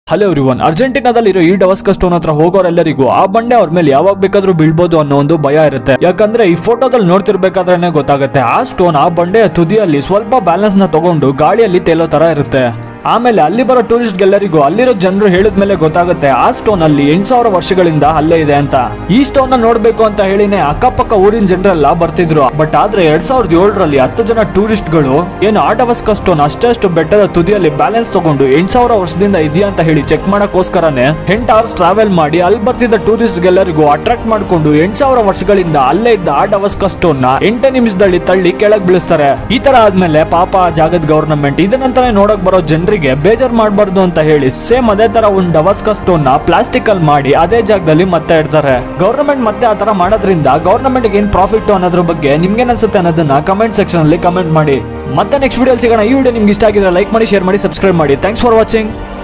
hello everyone ಅರ್ಜೆಂಟೀನಾದಲ್ಲಿರೋ ಈ ಡವಸ್ಕ stone ಹತ್ರ ಹೋಗೋರೆಲ್ಲರಿಗೂ ಆ ಬಂಡೆ ಅವ್ರ ಮೇಲೆ ಯಾವಾಗ ಬೇಕಾದ್ರೂ ಬೀಳ್ಬೋದು ಅನ್ನೋ ಒಂದು ಭಯ ಇರುತ್ತೆ ಯಾಕಂದ್ರೆ ಈ ಫೋಟೋದಲ್ಲಿ ನೋಡ್ತಿರ್ಬೇಕಾದ್ರೇನೆ ಗೊತ್ತಾಗುತ್ತೆ ಆ ಸ್ಟೋನ್ ಆ ಬಂಡೆಯ ತುದಿಯಲ್ಲಿ ಸ್ವಲ್ಪ ಬ್ಯಾಲೆನ್ಸ್ ನ ತಗೊಂಡು ಗಾಳಿಯಲ್ಲಿ ತೇಲೋ ತರ ಇರುತ್ತೆ ಆಮೇಲೆ ಅಲ್ಲಿ ಬರೋ ಟೂರಿಸ್ಟ್ ಗೆಲ್ಲರಿಗೂ ಅಲ್ಲಿರೋ ಜನರು ಹೇಳಿದ್ಮೇಲೆ ಗೊತ್ತಾಗುತ್ತೆ ಆ ಸ್ಟೋನ್ ಅಲ್ಲಿ ಎಂಟ್ ಸಾವಿರ ವರ್ಷಗಳಿಂದ ಅಲ್ಲೇ ಇದೆ ಅಂತ ಈ ಸ್ಟೋನ್ ನ ನೋಡ್ಬೇಕು ಅಂತ ಹೇಳಿನೇ ಅಕ್ಕಪಕ್ಕ ಊರಿನ ಜನರೆಲ್ಲ ಬರ್ತಿದ್ರು ಬಟ್ ಆದ್ರೆ ಎರಡ್ ಸಾವಿರದ ಏಳರಲ್ಲಿ ಹತ್ತು ಜನ ಟೂರಿಸ್ಟ್ ಗಳು ಏನು ಆಟವಸ್ಕ ಸ್ಟೋನ್ ಅಷ್ಟಷ್ಟು ಬೆಟ್ಟದ ತುದಿಯಲ್ಲಿ ಬ್ಯಾಲೆನ್ಸ್ ತಗೊಂಡು ಎಂಟ್ ಸಾವಿರ ವರ್ಷದಿಂದ ಇದೆಯಾ ಅಂತ ಹೇಳಿ ಚೆಕ್ ಮಾಡಕ್ಕೋಸ್ಕರನೇ ಎಂಟ್ ಅವರ್ಸ್ ಟ್ರಾವೆಲ್ ಮಾಡಿ ಅಲ್ಲಿ ಬರ್ತಿದ್ದ ಟೂರಿಸ್ಟ್ ಗೆಲ್ಲರಿಗೂ ಅಟ್ರಾಕ್ಟ್ ಮಾಡ್ಕೊಂಡು ಎಂಟ್ ಸಾವಿರ ವರ್ಷಗಳಿಂದ ಅಲ್ಲೇ ಇದ್ದ ಆಟವಸ್ಕ ಸ್ಟೋನ್ ನ ಎಂಟೇ ನಿಮಿಷದಲ್ಲಿ ತಳ್ಳಿ ಕೆಳಗ್ ಬೀಳಿಸ್ತಾರೆ ಈ ತರ ಆದ್ಮೇಲೆ ಪಾಪ ಆ ಜಾಗದ ಗವರ್ನಮೆಂಟ್ ಇದನ್ನಂತಾನೆ ನೋಡಕ್ ಬರೋ ಜನರಿಗೆ ಬೇಜಾರ್ ಮಾಡಬಾರ್ದು ಅಂತ ಹೇಳಿ ಸೇಮ್ ಅದೇ ತರ ಒಂದು ಡವಸ್ಕ ಸ್ಟೋನ್ ನ ಪ್ಲಾಸ್ಟಿಕ್ ಅಲ್ಲಿ ಮಾಡಿ ಅದೇ ಜಾಗದಲ್ಲಿ ಮತ್ತೆ ಇಡ್ತಾರೆ ಗವರ್ನಮೆಂಟ್ ಮತ್ತೆ ಆ ತರ ಮಾಡೋದ್ರಿಂದ ಗವರ್ನಮೆಂಟ್ ಏನ್ ಪ್ರಾಫಿಟ್ ಅನ್ನೋದ್ರ ಬಗ್ಗೆ ನಿಮ್ಗೆ ಅನ್ಸುತ್ತೆ ಅನ್ನೋದನ್ನ ಕಮೆಂಟ್ ಸೆಕ್ಷನ್ ಅಲ್ಲಿ ಕಮೆಂಟ್ ಮಾಡಿ ಮತ್ತೆ ನೆಕ್ಸ್ಟ್ ವಿಡಿಯೋ ಸಿಗೋಣ ಈ ವಿಡಿಯೋ ನಿಮ್ಗೆ ಇಷ್ಟ ಆಗಿದ್ರೆ ಲೈಕ್ ಮಾಡಿ ಶೇರ್ ಮಾಡಿ ಸಬ್ಸ್ಕ್ರೈಬ್ ಮಾಡಿ ಥ್ಯಾಂಕ್ಸ್ ಫಾರ್ ವಾಚಿಂಗ್